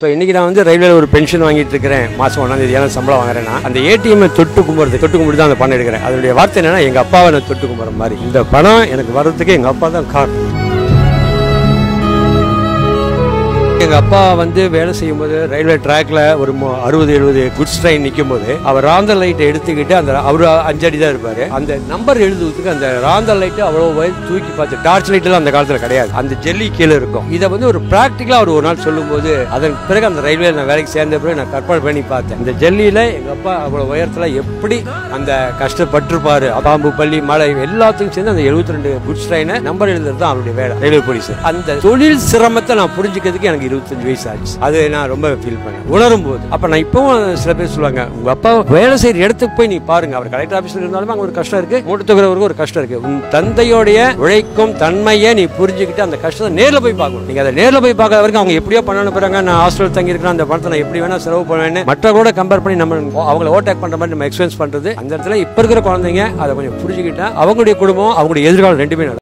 இப்போ இன்னைக்கு நான் வந்து ரயில்வேல ஒரு பென்ஷன் வாங்கிட்டு இருக்கிறேன் மாசம் ஒன்றாம் தேதி ஏன்னா சம்பளம் வாங்குறேன்னா அந்த ஏடிஎம் தொட்டு கும்பிடுறது தொட்டு கும்பிட்டு தான் அந்த பணம் எடுக்கிறேன் அதனுடைய வார்த்தை என்னன்னா எங்க அப்பாவை நான் தொட்டு கும்பிட்ற மாதிரி இந்த பணம் எனக்கு வர்றதுக்கு எங்க அப்பா தான் காரணம் எங்க அப்பா வந்து வேலை செய்யும் போது ரயில்வே ட்ராக்ல ஒரு மு- அறுபது எழுபது குட்ஸ் ட்ரெயின் நிற்கும் போது அவர் ராந்தல் லைட்டை எடுத்துக்கிட்டு அந்த அவரு அஞ்சடி தான் இருப்பாரு அந்த நம்பர் எழுதுறதுக்கு அந்த ராந்தல் லைட்டு அவ்வளோ வயது தூக்கி பார்த்து டார்ச் லைட்லாம் அந்த காலத்துல கிடையாது அந்த ஜெல்லி கீழே இருக்கும் இதை வந்து ஒரு பிராக்டிக்கலா அவர் ஒரு நாள் சொல்லும்போது அதன் பிறகு அந்த ரயில்வே நான் வேலைக்கு சேர்ந்த பிறகு நான் கற்பனை பண்ணி பார்த்தேன் இந்த ஜெல்லியில எங்க அப்பா அவ்வளவு உயரத்துல எப்படி அந்த கஷ்டப்பட்டிருப்பாரு பாம்பு பள்ளி மழை எல்லாத்துக்கும் சேர்ந்து அந்த 72 ரெண்டு குட்ஸ் ட்ரெயினை நம்பர் எழுதுறது தான் அவருடைய வேலை ரயில்வே போலீஸ் அந்த தொழில் சிரமத்தை நான் புரிஞ்சுக்கிறதுக்கு எனக்கு இருபத்தஞ்சு வயசு ஆச்சு அது நான் ரொம்ப ஃபீல் பண்ணேன் உணரும் போது அப்ப நான் இப்பவும் சில பேர் சொல்லுவாங்க உங்க அப்பா வேலை செய்யற இடத்துக்கு போய் நீ பாருங்க அவர் கலெக்டர் ஆபீஸ்ல இருந்தாலும் அங்க ஒரு கஷ்டம் இருக்கு மூட்டை தொகுறவருக்கு ஒரு கஷ்டம் இருக்கு உன் தந்தையோடைய உழைக்கும் தன்மையை நீ புரிஞ்சுக்கிட்டு அந்த கஷ்டத்தை நேர்ல போய் பார்க்கணும் நீங்க அதை நேர்ல போய் பார்க்காத வரைக்கும் அவங்க எப்படியோ பண்ணணும் போறாங்க நான் ஹாஸ்டல் தங்கி இருக்கிறேன் அந்த பணத்தை நான் எப்படி வேணா செலவு பண்ணுவேன் மற்றவங்களோட கம்பேர் பண்ணி நம்ம அவங்கள ஓவர்டேக் பண்ற மாதிரி நம்ம எக்ஸ்பீரியன்ஸ் பண்றது அந்த இடத்துல இப்ப இருக்கிற குழந்தைங்க அதை கொஞ்சம் புரிஞ்சுக்கிட்டா அவங்களுடைய குடும்பம் அவங்களுடைய எதிர்காலம் ரெண்டுமே நல்லா